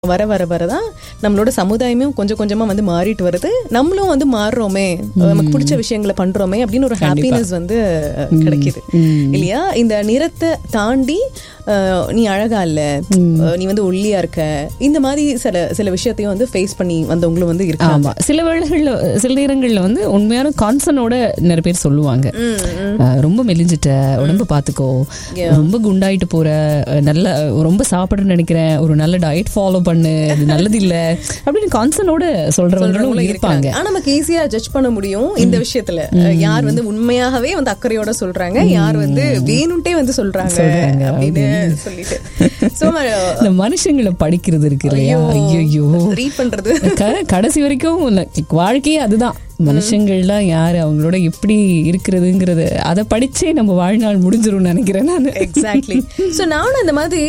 வர வர வரதான் நம்மளோட சமுதாயமே கொஞ்சம் கொஞ்சமா வந்து மாறிட்டு வருது நம்மளும் வந்து மாறுறோமே நமக்கு பிடிச்ச விஷயங்களை பண்றோமே அப்படின்னு ஒரு ஹாப்பினஸ் வந்து அஹ், கிடைக்குது இல்லையா இந்த நிறத்தை தாண்டி அஹ், நீ அழகா இல்ல அஹ், நீ வந்து ஒல்லியா இருக்க இந்த மாதிரி சில சில விஷயத்தையும் வந்து ஃபேஸ் பண்ணி வந்தவங்களும் வந்து இருக்காங்க ஆமா சில வேளைகள்ல சில நேரங்கள்ல வந்து உண்மையான கான்சனோட நிறைய பேர் சொல்லுவாங்க அஹ், ரொம்ப மெலிஞ்சிட்ட உடம்ப பாத்துக்கோ ரொம்ப குண்டாயிட்டு போற அஹ், நல்ல ரொம்ப சாப்பிடணும்னு நினைக்கிறேன் ஒரு நல்ல டயட் ஃபாலோ பண்ணு இது நல்லது இல்ல அப்படின்னு கான்சனோட சொல்றவங்களும் இருப்பாங்க ஆனா நமக்கு ஈஸியா ஜட்ஜ் பண்ண முடியும் இந்த விஷயத்துல அஹ், யார் வந்து உண்மையாகவே வந்து அக்கறையோட சொல்றாங்க யார் வந்து வேணும்ட்டே வந்து சொல்றாங்க அப்படின்னு சொல்லிட்டு சோ இந்த மனுஷங்களை படிக்கிறது இருக்கு இல்லையா ஐயோ ரீட் பண்றது க- கடைசி வரைக்கும் இல்ல, வாழ்க்கையே அதுதான் மனுஷங்கள்லாம் யாரு அவங்களோட எப்படி இருக்கிறதுங்கிறது அதை படிச்சே நம்ம வாழ்நாள் முடிஞ்சிரும்னு நினைக்கிறேன் நான் எக்ஸாக்ட்லி சோ நானும் இந்த மாதிரி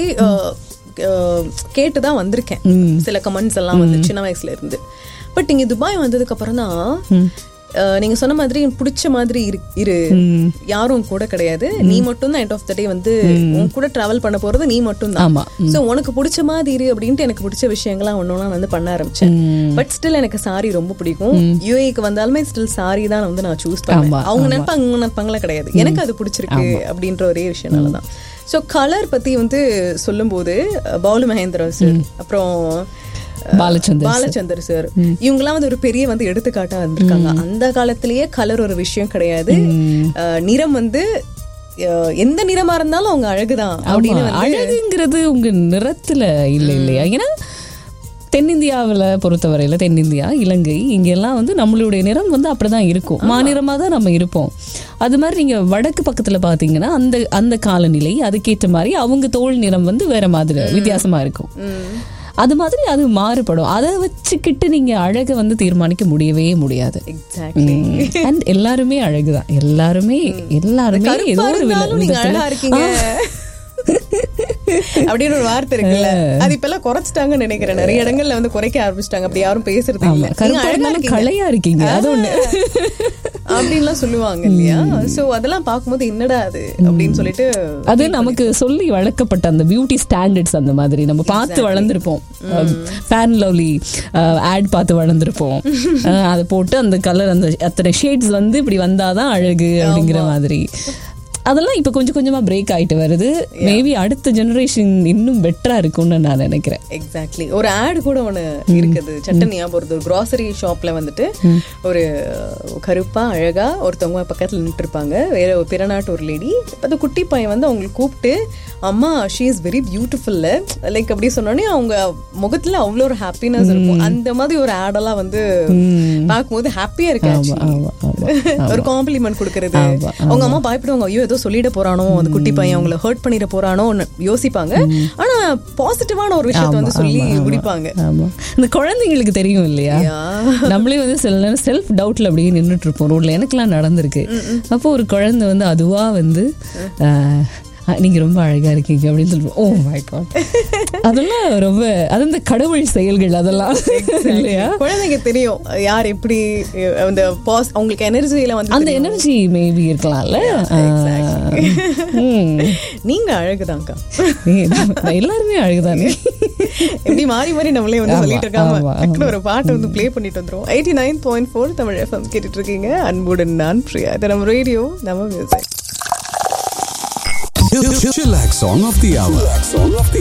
கேட்டு தான் வந்திருக்கேன் சில கமெண்ட்ஸ் எல்லாம் வந்து சின்ன வயசுல இருந்து பட் இங்க துபாய் வந்ததுக்கு அப்புறம் தான் அஹ், நீங்க சொன்ன மாதிரி எனக்கு பிடிச்ச மாதிரி இரு- இரு யாரும் கூட கிடையாது நீ மட்டும் தான் எண்ட் ஆஃப் த டே வந்து உன் கூட டிராவல் பண்ண போறது நீ மட்டும் தான் ஆமா சோ உனக்கு பிடிச்ச மாதிரி இரு அப்படின்ட்டு எனக்கு பிடிச்ச விஷயங்கள்லாம் ஒன்னொன்னா வந்து பண்ண ஆரம்பிச்சேன் பட் ஸ்டில் எனக்கு சாரி ரொம்ப பிடிக்கும் யூஏக்கு வந்தாலுமே ஸ்டில் சாரி தான் வந்து நான் சூஸ் பண்ணுவேன் அவங்க நினைப்பாங்க இவங்க நினைப்பாங்களா கிடையாது எனக்கு அது பிடிச்சிருக்கு அப்படின்ற ஒரே விஷயம்னால தான் ஸோ கலர் பத்தி வந்து சொல்லும்போது அஹ், பாலு மகேந்திரா சார் அப்புறம் அஹ், பாலச்சந்தர் பாலச்சந்தர் சார் இவங்கெல்லாம் வந்து ஒரு பெரிய வந்து எடுத்துக்காட்டா வந்திருக்காங்க அந்த காலத்திலேயே கலர் ஒரு விஷயம் கிடையாது அஹ், நிறம் வந்து அஹ், எந்த நிறமா இருந்தாலும் அவங்க அழகுதான் அப்படின்னு ஆமா, அழகுங்கிறது உங்க நிறத்துல இல்ல இல்லையா ஏன்னா தென்னிந்தியாவில் பொறுத்தவரையில தென்னிந்தியா இலங்கை இங்கெல்லாம் வந்து நம்மளுடைய நிறம் வந்து அப்படிதான் இருக்கும் மாநிறமா தான் நம்ம இருப்போம் அது மாதிரி நீங்க வடக்கு பக்கத்துல பாத்தீங்கன்னா அந்த அந்த காலநிலை அதுக்கேற்ற மாதிரி அவங்க தோல் நிறம் வந்து வேற மாதிரி வித்தியாசமா இருக்கும் அது மாதிரி அது மாறுபடும் அதை வச்சுக்கிட்டு நீங்க அழகை வந்து தீர்மானிக்க முடியவே முடியாது எக்ஸாக்ட்லி அண்ட் எல்லாருமே அழகுதான் எல்லாருமே எல்லாருமே ஏதோ ஒரு வில- இருந்தாலும் நீங்க விதத்துல- அழகா இருக்கீங்க அப்படின்னு ஒரு வார்த்தை இருக்குல்ல அது இப்ப எல்லாம் குறைச்சிட்டாங்கன்னு நினைக்கிறேன் நிறைய இடங்கள்ல வந்து குறைக்க ஆரம்பிச்சிட்டாங்க அப்படி யாரும் பேசுறது இல்ல நீங்க கருப்பா அழகா இருந்தாலும் இருக்கீங்க கலையா இருக்கீங்க அது ஒண்ணு அப்படின்லாம் சொல்லுவாங்க இல்லையா சோ அதெல்லாம் பார்க்கும்போது என்னடா அது அப்படின்னு சொல்லிட்டு அது நமக்கு சொல்லி வளர்க்கப்பட்ட அந்த பியூட்டி ஸ்டாண்டர்ட்ஸ் அந்த மாதிரி நம்ம பார்த்து வளர்ந்துருப்போம் ஃபேன் லவ்லி ஆட் பார்த்து வளர்ந்துருப்போம் அஹ், அதை போட்டு அந்த கலர் அந்த அத்தனை ஷேட்ஸ் வந்து இப்படி வந்தாதான் அழகு அப்படிங்கிற மாதிரி அதெல்லாம் இப்ப கொஞ்சம் கொஞ்சமா பிரேக் ஆயிட்டு வருது மேபி அடுத்த ஜெனரேஷன் இன்னும் பெட்டரா இருக்கும்னு நான் நினைக்கிறேன் எக்ஸாக்ட்லி ஒரு ஆட் கூட ஒண்ணு இருக்குது சட்ட ஞாபகம் வருது ஒரு கிராசரி ஷாப்ல வந்துட்டு ஒரு கருப்பா அழகா ஒருத்தவங்க பக்கத்துல நின்னுட்டு இருப்பாங்க வேற ஒரு பிறநாட்டு ஒரு லேடி அந்த குட்டி பையன் வந்து அவங்களுக்கு கூப்பிட்டு அம்மா she is very beautiful like அப்படி சொன்னோடனே அவங்க முகத்துல அவ்வளோ ஒரு ஹாப்பினஸ் இருக்கும் அந்த மாதிரி ஒரு ஆடெல்லாம் வந்து பார்க்கும்போது ஹாப்பியா இருக்கு actually. ஆமா ஆமா ஒரு காம்ப்ளிமெண்ட் கொடுக்கறது அவங்க அம்மா பயப்படுவாங்க ஐயோ ஏதோ சொல்லிட போறானோ அந்த குட்டி பையன் அவங்கள ஹர்ட் பண்ணிட போறானோ யோசிப்பாங்க ஆனா பாசிட்டிவான ஒரு விஷயத்த வந்து சொல்லி முடிப்பாங்க ஆமா இந்த குழந்தைங்களுக்கு தெரியும் இல்லையா நம்மளே வந்து சில நேரம் செல்ஃப் டவுட்ல அப்படியே நின்றுட்டு இருப்போம் ரோட்ல எனக்கெல்லாம் நடந்திருக்கு அப்போ ஒரு குழந்தை வந்து அதுவா வந்து ஆஹ், அஹ், நீங்க ரொம்ப அழகா இருக்கீங்க அப்படின்னு சொல்லுவோம் ஓ மை காட் அதெல்லாம் ரொம்ப அது இந்த கடவுள் செயல்கள் அதெல்லாம் இல்லையா குழந்தைங்க தெரியும் யார் எப்படி அஹ், அந்த பாஸ் அவங்களுக்கு எனர்ஜியில வந்து அந்த எனர்ஜி மேபி இருக்கலாம்ல ஆஹ், ம். நீங்க அழகுதான்க்கா ஏய், நம்ம எல்லாருமே அழகுதானே எப்படி மாறி மாறி நம்மளே வந்து ஆமா, சொல்லிட்டு இருக்காம ஆமா, டக்குனு ஒரு பாட்டு வந்து ப்ளே பண்ணிட்டு வந்துரும் eighty nine point four Tamil FM கேட்டுட்டு இருக்கீங்க அன்புடன் நான் பிரியா இது நம்ம ரேடியோ நம்ம music Chillax Song of the Hour. Song of the